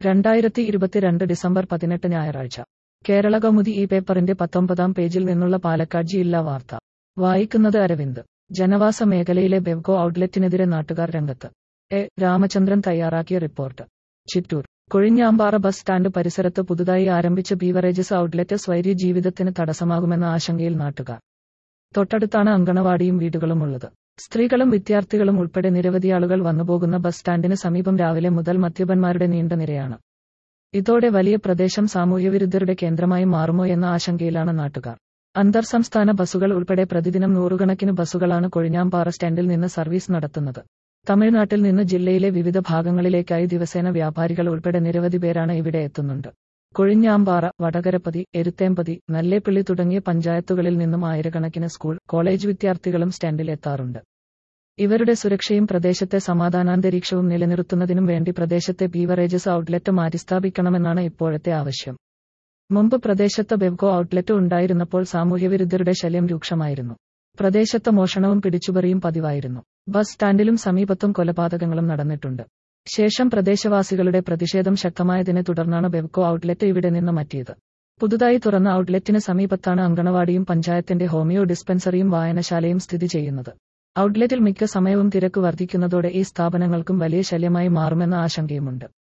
രണ്ടായിരത്തി ഇരുപത്തിരണ്ട് ഡിസംബർ പതിനെട്ട് ഞായറാഴ്ച കേരള കൗമുദി ഈ പേപ്പറിന്റെ പത്തൊമ്പതാം പേജിൽ നിന്നുള്ള പാലക്കാട് ജില്ലാ വാർത്ത വായിക്കുന്നത് അരവിന്ദ് ജനവാസ മേഖലയിലെ ബെവ്കോ ഔട്ട്ലെറ്റിനെതിരെ നാട്ടുകാർ രംഗത്ത് എ രാമചന്ദ്രൻ തയ്യാറാക്കിയ report Chittur Kozhinjampara bus stand പരിസരത്ത് പുതുതായി ആരംഭിച്ച ബീവറേജസ് ഔട്ട്ലെറ്റ് സ്വൈര്യ ജീവിതത്തിന് തടസ്സമാകുമെന്ന ആശങ്കയിൽ നാട്ടുകാർ തൊട്ടടുത്താണ് അങ്കണവാടിയും വീടുകളും ഉള്ളത് സ്ത്രീകളും വിദ്യാർത്ഥികളും ഉൾപ്പെടെ നിരവധി ആളുകൾ വന്നുപോകുന്ന ബസ് സ്റ്റാൻഡിന് സമീപം രാവിലെ മുതൽ മദ്യപന്മാരുടെ നീണ്ട നിരയാണ് ഇതോടെ വലിയ പ്രദേശം സാമൂഹ്യവിരുദ്ധരുടെ കേന്ദ്രമായി മാറുമോ എന്ന ആശങ്കയിലാണ് നാട്ടുകാർ അന്തർ സംസ്ഥാന ബസ്സുകൾ ഉൾപ്പെടെ പ്രതിദിനം നൂറുകണക്കിന് ബസ്സുകളാണ് കൊഴിഞ്ഞാമ്പാറ സ്റ്റാൻഡിൽ നിന്ന് സർവീസ് നടത്തുന്നത് തമിഴ്നാട്ടിൽ നിന്ന് ജില്ലയിലെ വിവിധ ഭാഗങ്ങളിലേക്കായി ദിവസേന വ്യാപാരികൾ ഉൾപ്പെടെ നിരവധി പേരാണ് ഇവിടെ എത്തുന്നുണ്ട് കൊഴിഞ്ഞാമ്പാറ വടകരപ്പതി എരുത്തേമ്പതി നല്ലേപ്പിള്ളി തുടങ്ങിയ പഞ്ചായത്തുകളിൽ നിന്നും ആയിരക്കണക്കിന് സ്കൂൾ കോളേജ് വിദ്യാർത്ഥികളും സ്റ്റാൻഡിൽ എത്താറുണ്ട് ഇവരുടെ സുരക്ഷയും പ്രദേശത്തെ സമാധാനാന്തരീക്ഷവും നിലനിർത്തുന്നതിനും വേണ്ടി പ്രദേശത്തെ ബീവറേജസ് ഔട്ട്ലെറ്റ് മാറ്റിസ്ഥാപിക്കണമെന്നാണ് ഇപ്പോഴത്തെ ആവശ്യം മുമ്പ് പ്രദേശത്ത് ബെവ്കോ ഔട്ട്ലെറ്റ് ഉണ്ടായിരുന്നപ്പോൾ സാമൂഹ്യവിരുദ്ധരുടെ ശല്യം രൂക്ഷമായിരുന്നു പ്രദേശത്ത് മോഷണവും പിടിച്ചുപറിയും പതിവായിരുന്നു ബസ് സ്റ്റാൻഡിലും സമീപത്തും കൊലപാതകങ്ങളും നടന്നിട്ടുണ്ട് ശേഷം പ്രദേശവാസികളുടെ പ്രതിഷേധം ശക്തമായതിനെ തുടർന്നാണ് ബെവ്കോ ഔട്ട്ലെറ്റ് ഇവിടെ നിന്ന് മാറ്റിയത് പുതുതായി തുറന്ന ഔട്ട്ലെറ്റിന് സമീപത്താണ് അങ്കണവാടിയും പഞ്ചായത്തിന്റെ ഹോമിയോ ഡിസ്പെൻസറിയും വായനശാലയും സ്ഥിതി ചെയ്യുന്നത് ഔട്ട്ലെറ്റിൽ മിക്ക സമയവും തിരക്ക് വർദ്ധിക്കുന്നതോടെ ഈ സ്ഥാപനങ്ങൾക്കും വലിയ ശല്യമായി മാറുമെന്ന ആശങ്കയുമുണ്ട്